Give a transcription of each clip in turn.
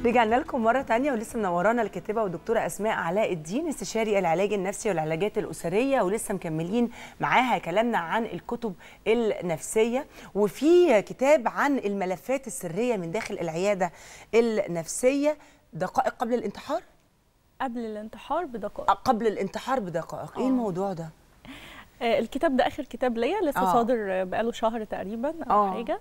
رجعنا لكم مرة تانية ولسه منورانا الكاتبة والدكتورة أسماء علاء الدين استشاري العلاج النفسي والعلاجات الأسرية ولسه مكملين معاها كلامنا عن الكتب النفسية وفي كتاب عن الملفات السرية من داخل العيادة النفسية دقائق قبل الانتحار قبل الانتحار بدقائق قبل الانتحار بدقائق ايه آه. الموضوع ده آه، الكتاب ده اخر كتاب ليا لسه آه. صادر آه، بقاله شهر تقريبا او آه. حاجه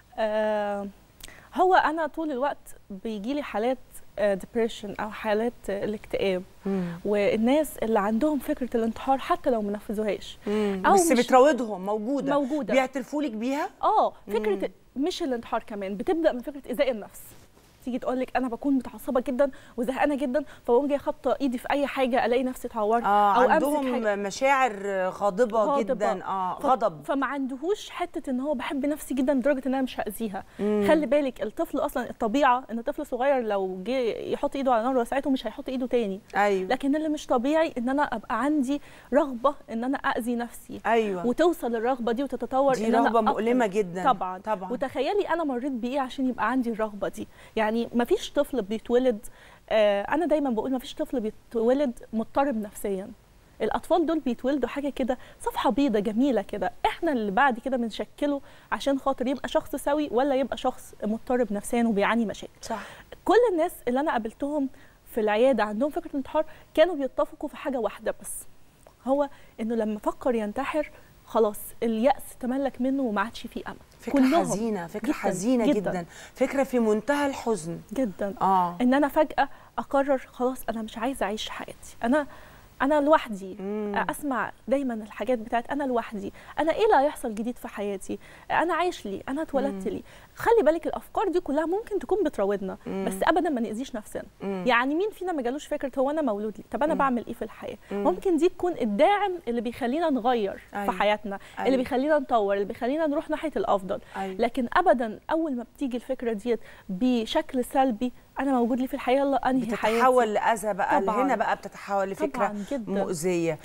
آه، هو انا طول الوقت بيجي لي حالات ديبريشن او حالات آه، الاكتئاب والناس اللي عندهم فكره الانتحار حتى لو ما نفذوهاش أو بس مش- بتراودهم موجودة موجودة. بيعترفوا لك بيها اه فكره مش الانتحار كمان بتبدا من فكره ايذاء النفس تيجي تقول لك انا بكون متعصبه جدا وزهقانه جدا فبقوم جايه خابطه ايدي في اي حاجه الاقي نفسي اتعورت اه او امسك عندهم حاجه مشاعر غاضبة, غاضبة. جدا اه ف- غضب فما عندهوش حته ان هو بحب نفسي جدا لدرجه ان انا مش هاذيها خلي بالك الطفل اصلا الطبيعه ان طفل صغير لو جه يحط ايده على نار وساعته مش هيحط ايده تاني ايوه لكن اللي مش طبيعي ان انا ابقى عندي رغبه ان انا اذي نفسي ايوه وتوصل الرغبه دي وتتطور دي ان انا رغبة أقتل. مؤلمة جدا طبعا طبعا وتخيلي انا مريت بايه عشان يبقى عندي الرغبه دي يعني ما فيش طفل بيتولد آه انا دايما بقول ما فيش طفل بيتولد مضطرب نفسيا الاطفال دول بيتولدوا حاجه كده صفحه بيضه جميله كده احنا اللي بعد كده بنشكله عشان خاطر يبقى شخص سوي ولا يبقى شخص مضطرب نفسيا وبيعاني مشاكل صح كل الناس اللي انا قابلتهم في العياده عندهم فكره الانتحار كانوا بيتفقوا في حاجه واحده بس هو انه لما فكر ينتحر خلاص اليأس تملك منه وما عادش فيه امل فكرة كلهم. حزينة فكرة جداً، حزينة جدا. جداً. جدا فكرة في منتهى الحزن جدا اه ان انا فجاه اقرر خلاص انا مش عايزه اعيش حياتي انا انا لوحدي مم. اسمع دايما الحاجات بتاعت انا لوحدي انا ايه اللي هيحصل جديد في حياتي انا عايش لي انا اتولدت لي خلي بالك الافكار دي كلها ممكن تكون بتراودنا مم. بس ابدا ما ناذيش نفسنا مم. يعني مين فينا ما جالوش فكره هو انا مولود لي طب انا مم. بعمل ايه في الحياه مم. ممكن دي تكون الداعم اللي بيخلينا نغير أيوة. في حياتنا أيوة. اللي بيخلينا نطور اللي بيخلينا نروح ناحيه الافضل أيوة. لكن ابدا اول ما بتيجي الفكره ديت بشكل سلبي انا موجود لي في الحياه يلا انهي حياتي بتتحول لاذى بقى طبعاً. هنا بقى بتتحول لفكره طبعاً جداً. مؤذيه